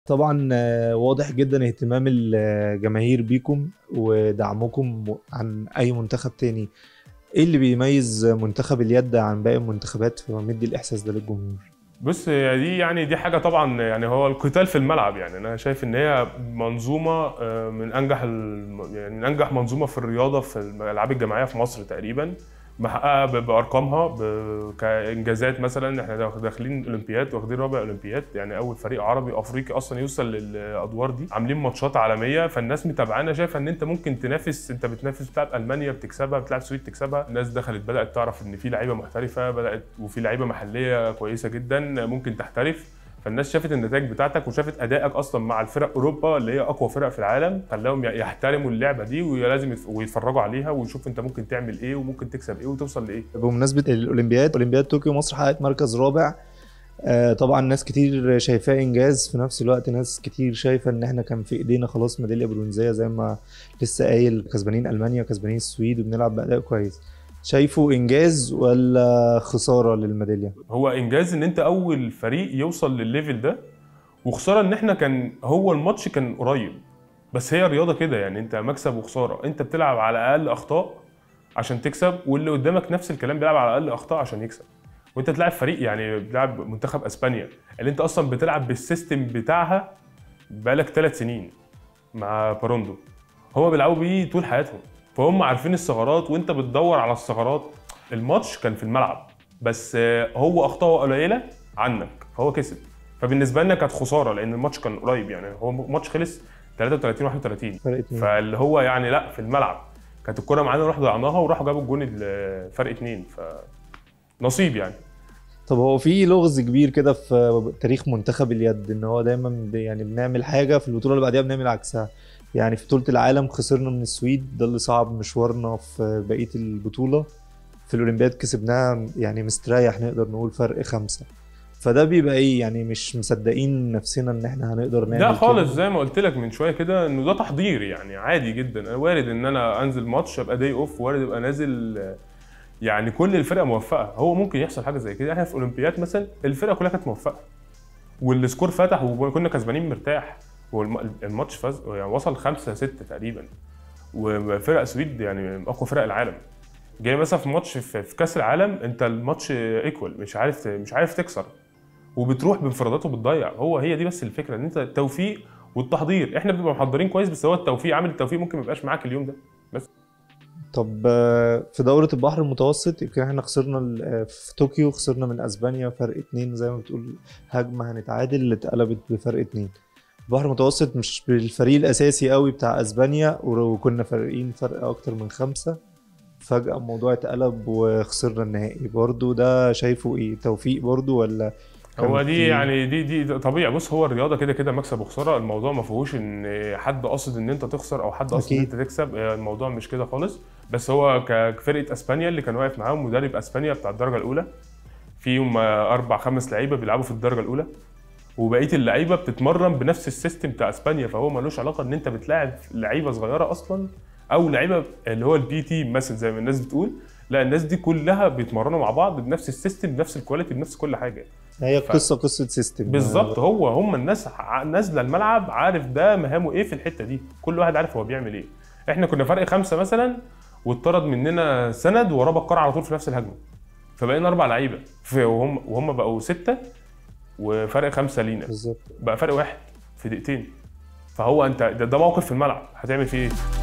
طبعا آه، واضح جدا اهتمام الجماهير بيكم ودعمكم عن اي منتخب تاني ايه اللي بيميز منتخب اليد عن باقي المنتخبات فمدي الاحساس ده للجمهور بص هي دي يعني دي حاجه طبعا يعني هو القتال في الملعب يعني انا شايف ان هي منظومه آه، من انجح الم- يعني من انجح منظومه في الرياضه في الالعاب الجماعيه في مصر تقريبا محققه ب- بارقامها ب- كانجازات مثلا احنا داخ- داخلين اولمبياد واخدين رابع اولمبياد يعني اول فريق عربي افريقي اصلا يوصل للادوار دي عاملين ماتشات عالميه فالناس متابعانا شايفه ان انت ممكن تنافس انت بتنافس بتلعب المانيا بتكسبها بتلعب السويد تكسبها الناس دخلت بدات تعرف ان في لعيبه محترفه بدات وفي لعيبه محليه كويسه جدا ممكن تحترف فالناس شافت النتائج بتاعتك وشافت ادائك اصلا مع الفرق اوروبا اللي هي اقوى فرق في العالم خلاهم يحترموا اللعبه دي ولازم يتف- ويتفرجوا عليها ويشوفوا انت ممكن تعمل ايه وممكن تكسب ايه وتوصل لايه بمناسبة الأولمبياد أولمبياد طوكيو مصر حققت مركز رابع آه، طبعا ناس كتير شايفاه إنجاز في نفس الوقت ناس كتير شايفة إن إحنا كان في إيدينا خلاص ميدالية برونزية زي ما لسه قايل كسبانين ألمانيا وكسبانين السويد وبنلعب بأداء كويس شايفه إنجاز ولا خسارة للميدالية؟ هو انجاز ان انت اول فريق يوصل للليفل ده وخساره ان احنا كان هو الماتش كان قريب بس هي الرياضه كده يعني انت مكسب وخساره انت بتلعب على اقل اخطاء عشان تكسب واللي قدامك نفس الكلام بيلعب على اقل اخطاء عشان يكسب وانت بتلعب فريق يعني بتلعب منتخب اسبانيا اللي انت اصلا بتلعب بالسيستم بتاعها بقالك ثلاث سنين مع باروندو هو بيلعبوا بيه طول حياتهم فهم عارفين الثغرات وانت بتدور على الثغرات الماتش كان في الملعب بس آه، هو اخطائه قليله عنك فهو كسب فبالنسبه لنا كانت خساره لان الماتش كان قريب يعني هو الماتش خلص 33 31 فرق اتنين فاللي هو يعني لا في الملعب كانت الكره معانا نروح ضيعناها وراحوا جابوا الجون ال- فرق اتنين ف نصيب يعني طب هو في لغز كبير كده في تاريخ منتخب اليد ان هو دايما ب- يعني بنعمل حاجه في البطوله اللي بعديها بنعمل عكسها يعني في بطوله العالم خسرنا من السويد ده اللي صعب مشوارنا في بقيه البطوله في الاولمبياد كسبناها يعني مستريح نقدر نقول فرق خمسة فده بيبقى ايه يعني مش مصدقين نفسنا ان احنا هنقدر نعمل لا خالص كده. زي ما قلت لك من شويه كده انه ده تحضير يعني عادي جدا أنا وارد ان انا انزل ماتش ابقى داي اوف وارد ابقى نازل آه، يعني كل الفرقه موفقه هو ممكن يحصل حاجه زي كده احنا في اولمبياد مثلا الفرقه كلها كانت موفقه والسكور فتح وكنا كسبانين مرتاح والماتش فاز يعني وصل 5 6 تقريبا وفرق سويد يعني من اقوى فرق العالم جاي مثلا في ماتش في في كاس العالم انت الماتش ايكوال مش عارف مش عارف تكسر وبتروح بانفرادات وبتضيع هو هي دي بس الفكره ان انت التوفيق والتحضير احنا بنبقى محضرين كويس بس هو التوفيق عامل التوفيق ممكن ما يبقاش معاك اليوم ده طب آه، في دورة البحر المتوسط يمكن احنا خسرنا ال- آه، في طوكيو خسرنا من اسبانيا فرق اتنين زي ما بتقول هجمة هنتعادل اللي اتقلبت بفرق اتنين البحر المتوسط مش بالفريق الاساسي قوي بتاع اسبانيا وكنا فارقين فرق اكتر من خمسة فجأة الموضوع اتقلب وخسرنا النهائي برضو ده شايفه ايه توفيق برضو ولا كان هو دي في- يعني دي دي طبيعي بص هو الرياضه كده كده مكسب وخساره الموضوع ما فيهوش ان حد قاصد ان انت تخسر او حد قاصد ان أكيد. انت تكسب آه، الموضوع مش كده خالص بس هو ك- كفرقه اسبانيا اللي كان واقف معاهم مدرب اسبانيا بتاع الدرجه الاولى فيهم آه، اربع خمس لعيبه بيلعبوا في الدرجه الاولى وبقيه اللعيبه بتتمرن بنفس السيستم بتاع اسبانيا فهو ملوش علاقه ان انت بتلاعب لعيبه صغيره اصلا او لعيبه اللي هو البي تي مثلا زي ما الناس بتقول لا الناس دي كلها بيتمرنوا مع بعض بنفس السيستم بنفس الكواليتي بنفس كل حاجه هي ف- قصة قصة سيستم بالظبط هو هم الناس ع- نازله الملعب عارف ده مهامه ايه في الحته دي كل واحد عارف هو بيعمل ايه احنا كنا فرق خمسه مثلا واتطرد مننا سند وراه بكار على طول في نفس الهجمه فبقينا اربع لعيبه في- وهم وهم بقوا سته وفرق خمسه لينا بالظبط بقى فرق واحد في دقيقتين فهو انت ده, ده موقف في الملعب هتعمل فيه ايه